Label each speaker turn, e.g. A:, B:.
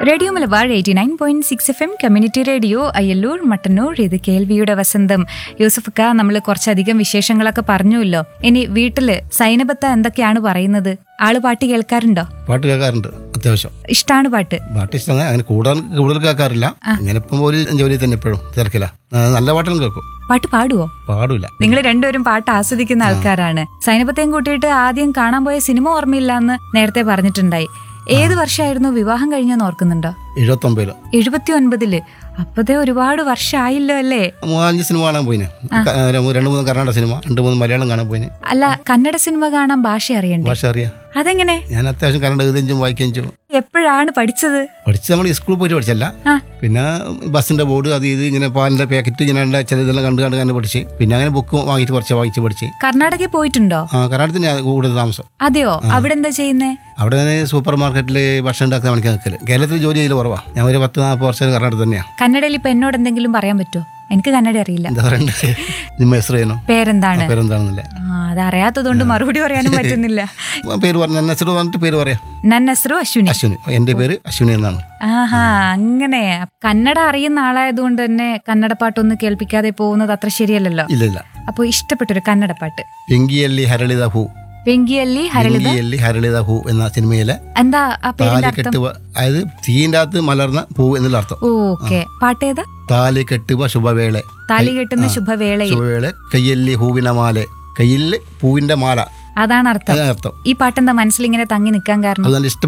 A: radio Malabar eighty nine point six F M community radio Ayyallur Mattannur ഇത് കേൾവിയുടെ വസന്തം യൂസഫക്ക നമ്മൾ കുറച്ചധികം വിശേഷങ്ങളൊക്കെ പറഞ്ഞുവല്ലോ ഇനി വീട്ടില് സൈനബത്ത എന്തൊക്കെയാണ് പറയുന്നത് ആള് പാട്ട് കേൾക്കാറുണ്ടോ
B: പാട്ട് കേൾക്കാറുണ്ട് അത്യാവശ്യം
A: ഇഷ്ടാണ് പാട്ട്
B: പാട്ട് ഇഷ്ടം അങ്ങനെ കൂടുതൽ കൂടുതൽ കേൾക്കാറില്ല ഇങ്ങനെ ഇപ്പം ഒരു ജോലി തന്നെ എപ്പോഴും തിരക്കില്ല ആ, നല്ല പാട്ടും കേൾക്കും
A: പാട്ട് പാടുവോ
B: പാടില്ല
A: നിങ്ങൾ രണ്ടുപേരും പാട്ട് ആസ്വദിക്കുന്ന ആൾക്കാരാണ് സൈനബത്തെയും കൂട്ടിയിട്ട് ആദ്യം കാണാൻ പോയ സിനിമ ഓർമ്മയില്ല എന്ന് നേരത്തെ പറഞ്ഞിട്ടുണ്ടായി ഏത് വർഷമായിരുന്നു വിവാഹം കഴിഞ്ഞെന്ന് ഓർക്കുന്നുണ്ടോ
B: എഴുപത്തൊമ്പതില്
A: എഴുപത്തി ഒൻപതില് അപ്പതേ ഒരുപാട് വർഷമായില്ലോ അല്ലേ
B: മൂന്നാഞ്ച് സിനിമ കാണാൻ പോയിന് ക- രണ്ട് മൂന്ന് കർണാടക സിനിമ രണ്ട് മൂന്ന് മലയാളം കാണാൻ പോയിന്
A: അല്ല കന്നഡ സിനിമ കാണാൻ ഭാഷ അറിയണ്ടേ
B: ഭാഷ അറിയാം
A: അതെങ്ങനെ
B: ഞാൻ അത്യാവശ്യം കന്നഡ എഴുതിയും വായിക്കുകയും ചെയ്യും
A: എപ്പോഴാണ് പഠിച്ചത്
B: പഠിച്ച് നമ്മൾ സ്കൂളിൽ പോയിട്ട് പഠിച്ചല്ല
A: ആ
B: പിന്നെ ബസ്സിന്റെ ബോർഡ് അത് ഇത് ഇങ്ങനെ പാലിന്റെ പാക്കറ്റ് ഇങ്ങനെ ഉണ്ട്, ചില ഇതെല്ലാം കണ്ട് കണ്ട് കണ്ട് പഠിച്ച് പിന്നെ അങ്ങനെ ബുക്ക് വാങ്ങിയിട്ട് കുറച്ച് വായിച്ച് പഠിച്ച്
A: കർണാടകയിൽ പോയിട്ടുണ്ടോ
B: ആ കർണാടകത്തിൽ ഞാൻ കൂടുതൽ താമസം
A: അതെയോ അവിടെ എന്താ ചെയ്യുന്നേ
B: അവിടെ ഞാൻ സൂപ്പർ മാർക്കറ്റിൽ ഭക്ഷണം ഉണ്ടാക്കുന്ന പണിക്ക് നിൽക്കല് കേരളത്തിൽ ജോലി ചെയ്യൽ കുറവാണ് ഞാൻ ഒരു പത്ത് നാൽപ്പത് വർഷം കർണാടക തന്നെയാണ്
A: കന്നഡയിൽ ഇപ്പൊ എന്നോട് എന്തെങ്കിലും പറയാൻ പറ്റുമോ എനിക്ക് കന്നഡ അറിയില്ല
B: എന്താ പറയണ്ടേ നിമ്മ ಹೆಸರು ಏನು
A: പേരെന്താണ്
B: പേരെന്താണെന്നില്ല
A: ആ അത് അറിയാത്തതുകൊണ്ട് മറുപടി പറയാനും പറ്റുന്നില്ല
B: പേര് പറഞ്ഞു ನನ್ನ ಹೆಸರು പറഞ്ഞിട്ട് പേര് പറയാം
A: നന്നസ്രു അശ്വിനി
B: അശ്വിനി എൻ്റെ പേര് അശ്വിനി എന്നാണ്
A: ആഹാ അങ്ങനെ കന്നഡ അറിയുന്ന ആളായതുകൊണ്ട് തന്നെ കന്നഡ പാട്ടൊന്നും കേൾപ്പിക്കാതെ പോകുന്നത് അത്ര ശരിയല്ലല്ലോ
B: ഇല്ല ഇല്ല
A: അപ്പോൾ ഇഷ്ടപ്പെട്ടൊരു കന്നഡ പാട്ട്
B: പെങ്കിಯಲ್ಲಿ ಹರಳಿದ ಹೂ
A: വെങ്കിയല്ലി ഹരളിത
B: പെങ്കിಯಲ್ಲಿ ഹരളിದ ಹೂ എന്ന സിനിമയിലെ
A: എന്താ ആ പേരിന്റെ അർത്ഥം
B: താലി കെട്ടുക അതായത് തീൻ്റെ അകത്ത് മലർന്ന പൂ എന്നുള്ള അർത്ഥം
A: ഓക്കെ പാട്ടേതാ
B: താലി കെട്ടുക ശുഭവേള
A: താലി കെട്ടുന്ന ശുഭവേളയിൽ
B: ശുഭവേള കയ്ಯಲ್ಲಿ ಹೂವಿನ മാല കയ്യിൽ പൂവിന്റെ മാല
A: അതാണ് അർത്ഥം
B: അതാണ് അർത്ഥം
A: ഈ പാട്ടെന്താ മനസ്സിലിങ്ങനെ തങ്ങി നിൽക്കാൻ കാരണം
B: അത് നല്ല ഇഷ്ടപ്പെട്ട